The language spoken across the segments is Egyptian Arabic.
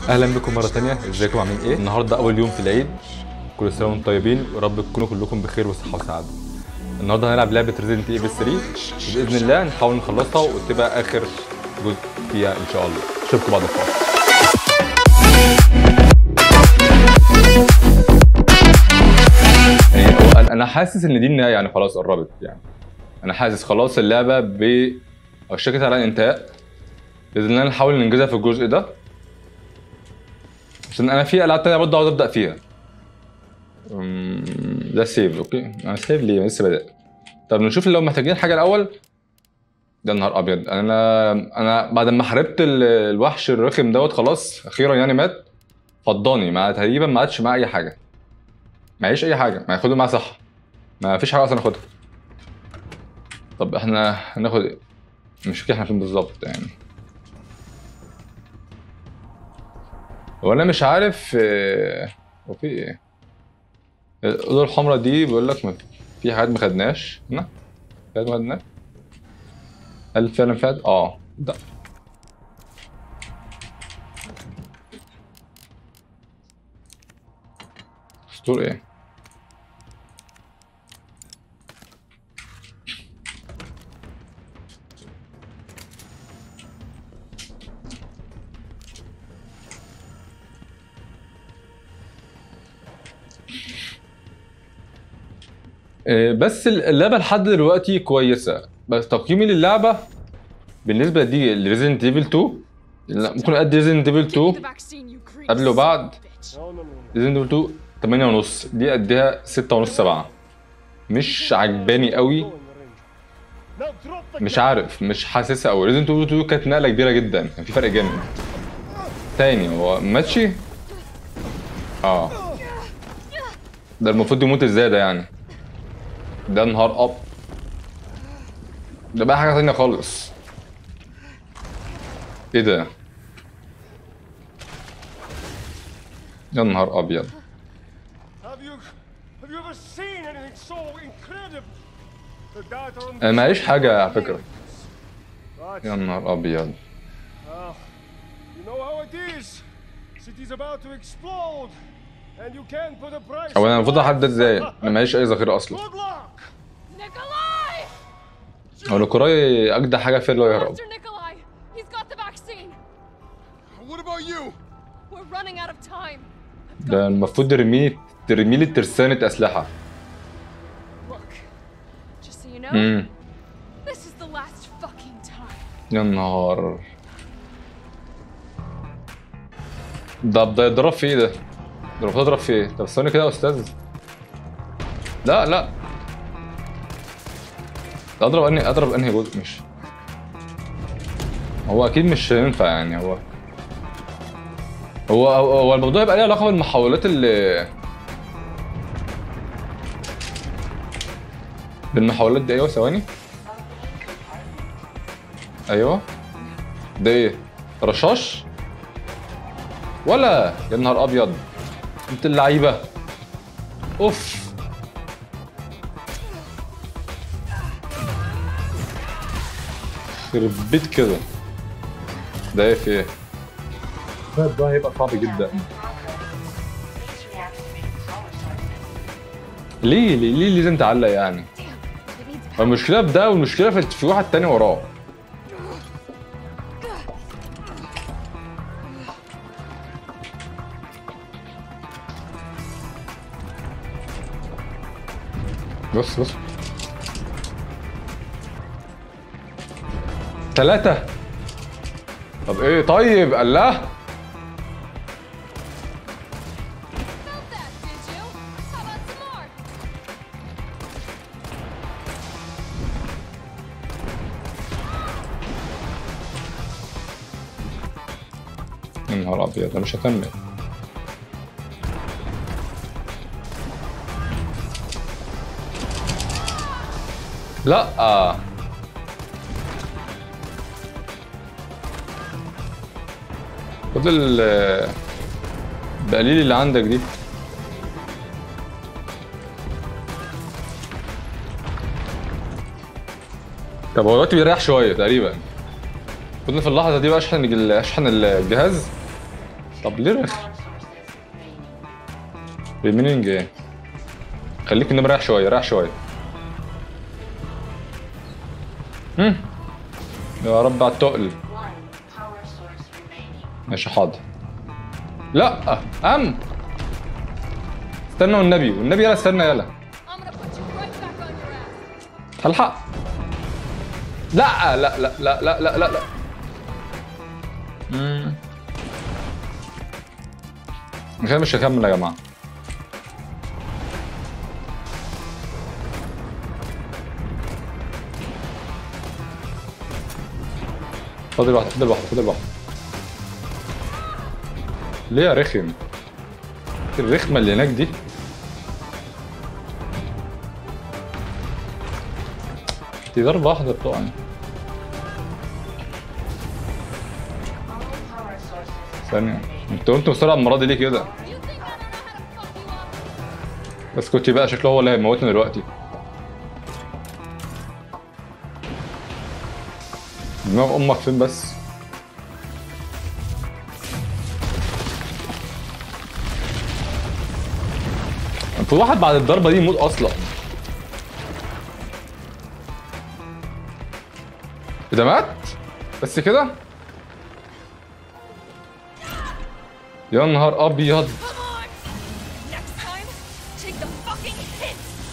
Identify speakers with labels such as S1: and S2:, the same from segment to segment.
S1: اهلا بكم مره تانية ازيكم عاملين ايه النهارده اول يوم في العيد كل سنه وانتم طيبين ورب تكونوا كلكم بخير وصحه وسعاده النهارده هنلعب لعبه ريزيدنت ايفل 3 باذن الله نحاول نخلصها وتبقى اخر جزء فيها ان شاء الله اشوفكم بعد الفاصل يعني هو أنا- انا حاسس ان دي النهايه يعني خلاص قربت يعني انا حاسس خلاص اللعبه ب اشتكت على الانتهاء باذن الله نحاول ننجزها في الجزء ده عشان انا في العاب تانية برضه عاوز ابدا فيها أمم، ده سيف اوكي انا سيف ليه لسه بادئ طب نشوف لو محتاجين حاجه الاول ده نهار ابيض انا انا بعد ما حاربت ال- الوحش الرخم دوت خلاص اخيرا يعني مات فضاني ما تقريبا ما عادش معاه اي حاجه معيش اي حاجه ما ياخده معاه صح ما فيش حاجه اصلا اخدها طب احنا هناخد ايه مش فاكر احنا فين بالظبط يعني هو انا مش عارف آه، هو في ايه الاوضه الحمراء دي بيقول لك ما في حاجات ما خدناش هنا في حاجات ما خدناش هل فعلا في حاجات اه ده اسطور ايه آه، بس اللعبه لحد دلوقتي كويسه بس تقييمي للعبه بالنسبه دي لريزنت ايفل 2 لا ممكن ادي ريزنت ايفل 2 قبل وبعد ريزنت ايفل 2 8 ونص دي اديها 6 ونص 7 مش عجباني قوي مش عارف مش حاسسها قوي ريزنت ايفل 2 كانت نقله كبيره جدا كان في فرق جامد تاني هو ماتشي اه ده المفروض يموت ازاي ده يعني ده نهار اب ده بقى حاجه تانية خالص ايه ده يا نهار ابيض
S2: Have you have you ever seen anything so incredible? The data on
S1: انا معيش حاجه على فكره
S2: But,
S1: يا نهار ابيض
S2: well, you know how it is. City's about to explode, and you can't put a price.
S1: هو انا
S2: on
S1: المفروض
S2: life.
S1: احدد ازاي انا معيش اي ذخيره اصلا
S2: Good luck.
S3: Nikolai!
S1: هو الكوراي اجدع حاجه فيه اللي هو يهرب
S3: Master Nikolai! He's got the vaccine!
S2: What about you?
S3: We're running out of time!
S1: ده المفروض ترمي ترمي لي ترسانه اسلحه
S3: Look, just so you know,
S1: امم
S3: this is the last fucking time.
S1: يا نهار ده ده يضرب في ايه ده؟ ده المفروض اضرب في ايه؟ طب ثواني كده يا استاذ لا لا ده اضرب انهي اضرب انهي جزء مش هو اكيد مش هينفع يعني هو هو هو هو الموضوع يبقى ليه علاقه بالمحاولات اللي بالمحاولات دي ايوه ثواني ايوه ده ايه رشاش ولا يا نهار ابيض انت اللعيبه اوف يخرب بيت كده ده ايه في ايه ده ده هيبقى صعب جدا ليه ليه ليه لازم تعلق يعني
S3: Damn, it needs power.
S1: المشكله في ده والمشكله في في واحد تاني وراه بص بص ثلاثة طب ايه طيب الله
S3: Felt that, did you? How about some more?
S1: يا نهار ابيض انا مش هكمل لا خد ال البقليل اللي عندك دي طب هو دلوقتي بيريح شويه تقريبا كنا في اللحظه دي بقى اشحن الج- اشحن الجهاز طب ليه رخ ريمينينج ايه خليك انه رايح شويه رايح شويه هم. يا رب على التقل
S4: One power source remaining.
S1: ماشي حاضر لا ام استنى والنبي والنبي يلا استنى يلا
S3: I'm gonna put you right back on your ass.
S1: الحق لا لا لا لا لا لا لا لا مم. أنا كده مش هكمل يا جماعه فاضل واحده فاضل واحده فاضل واحده ليه يا رخم الرخمه اللي هناك دي دي ضربه واحده بتقعني
S4: All power sources
S1: ثانية انت قلت بسرعة المرة دي ليه كده؟
S3: You think I don't know how to fuck you up?
S1: بس كنت بقى شكله هو اللي هيموتنا دلوقتي دماغ امك فين بس؟ في واحد بعد الضربة دي يموت اصلا إيه ده مات؟ بس كده؟ يا نهار ابيض
S3: Come on! Next time, take the fucking hit!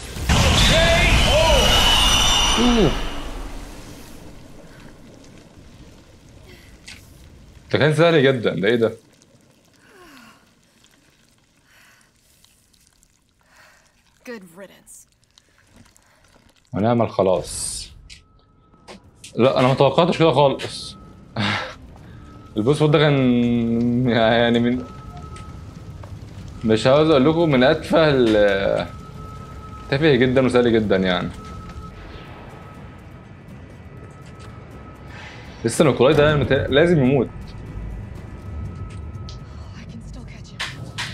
S1: أوه. ده كان سهل جدا ده ايه ده؟
S3: Good riddance.
S1: هنعمل خلاص لا انا ما توقعتش كده خالص البوس ده كان يعني من مش عاوز اقول لكم من اتفه ال تافه جدا وسهل جدا يعني لسه نيكولاي ده مت- لازم يموت
S3: I can still catch him.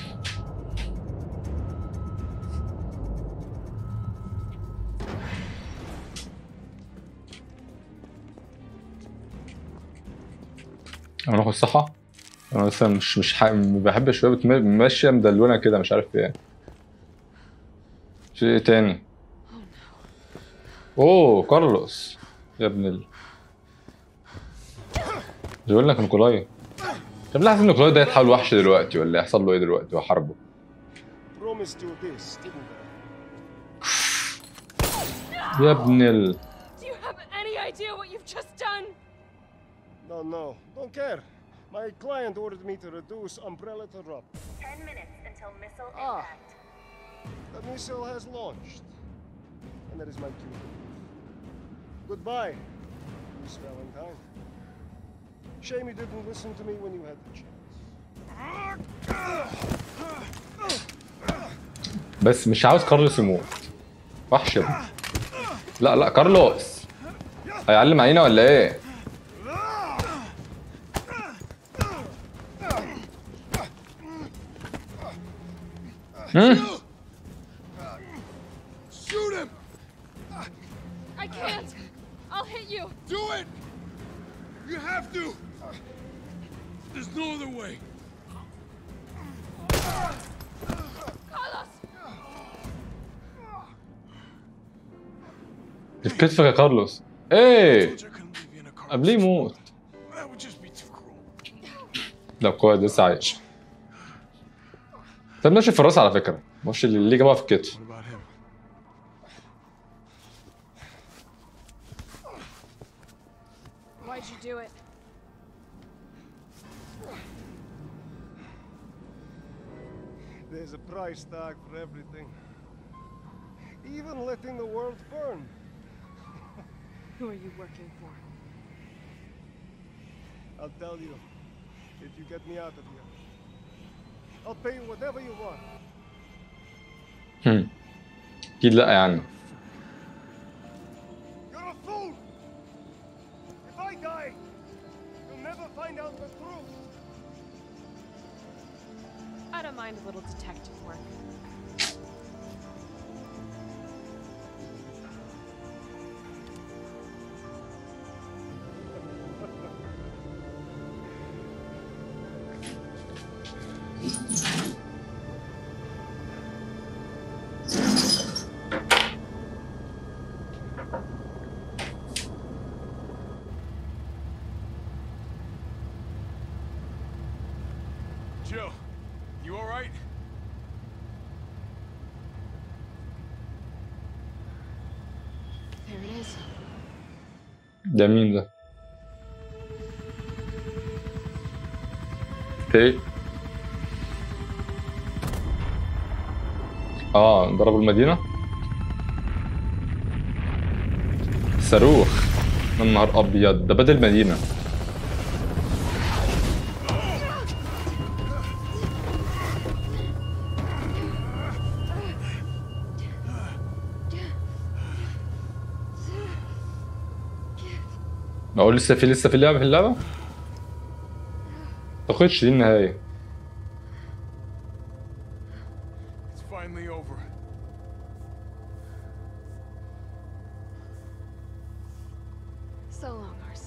S1: انا باخد صحة انا لسه مش مش ح... ما بحبش شويه بتم- ماشيه مدلونه كده مش عارف ايه في ايه تاني اوه كارلوس يا ابن ال بيقول لك نيكولاي طب لحظه نيكولاي ده يتحول وحش دلوقتي ولا يحصل له ايه دلوقتي وحربه
S2: Promised you this, didn't I?
S1: يا ابن ال
S3: Do you have any idea what you've just done?
S2: No, no, don't care. My client ordered me to reduce Umbrella to drop.
S4: Ten minutes until missile
S2: Ah.
S4: impact.
S2: The missile has launched. And that is my cue. Goodbye, Miss Valentine. Shame you didn't listen to me when you had the chance.
S1: بس مش عاوز كارلوس يموت وحش يا ابني لا لا كارلوس هيعلم علينا ولا ايه هم؟
S5: Shoot him!
S3: I can't! I'll hit you!
S5: Do it! You have to! There's no other way.
S3: Carlos!
S1: في كتفك يا كارلوس ايه
S5: Told you I couldn't leave you in a car.
S1: قبليه يموت
S5: That would just be too cruel.
S1: لا كويس لسه عايش طب ماشي في الراس على فكره معرفش اللي اللي جابها في الكتف
S5: What about him?
S3: Why'd you do it?
S2: There's a price tag for everything. Even letting the world burn.
S3: Who are you working for?
S2: I'll tell you if you get me out of here. I'll pay you whatever you want.
S1: هم. اكيد لا يعني
S2: You're a fool! If I die, you'll never find out the truth.
S3: I don't mind a little detective work.
S5: Jill, you all right?
S3: There it is.
S1: ده مين ده؟ ايه؟ اه ضربوا المدينة؟ صاروخ يا نهار ابيض ده بدل المدينة اقول لسه في لسه في لعبة في اللعبة؟ متاخدش دي النهاية
S5: It's finally over.
S3: So long, RC.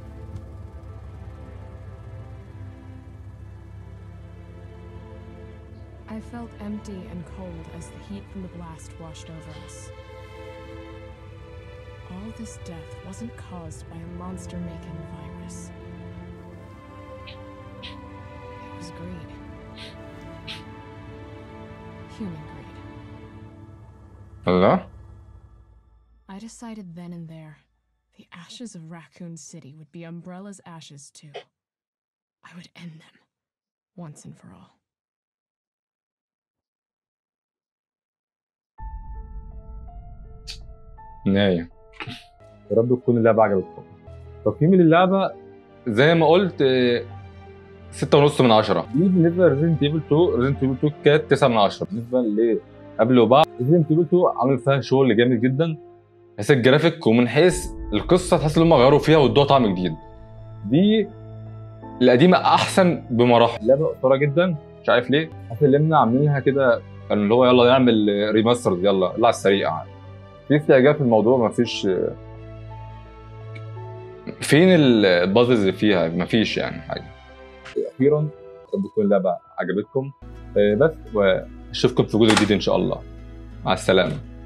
S6: I felt empty and cold as the heat from the blast washed over us. All this death wasn't caused by a monster making virus. It was greed. Human greed.
S1: الله
S6: I decided then and there the ashes of Raccoon City would be Umbrella's ashes too. I would end them once and for all.
S1: نهاية يا رب تكون اللعبة عجبتكم تقييمي للعبة زي ما قلت آه، ستة ونص من عشرة دي بالنسبة لريزنت ايفل 2 ريزنت ايفل 2 كانت 9 من عشرة بالنسبة ل قبل وبعد ريزنت ايفل 2 عامل فيها شغل جامد جدا من حيث الجرافيك ومن حيث القصة تحس ان هم غيروا فيها وادوها طعم جديد دي القديمة أحسن بمراحل اللعبة قصيرة جدا مش عارف ليه حاسس ان هم عاملينها كده كان اللي هو يلا نعمل ريماستر يلا يلا على السريع في استعجال في الموضوع مفيش فين البازلز اللي فيها مفيش يعني حاجه اخيرا رب تكون اللعبه عجبتكم آه، بس واشوفكم في جزء جديد ان شاء الله مع السلامه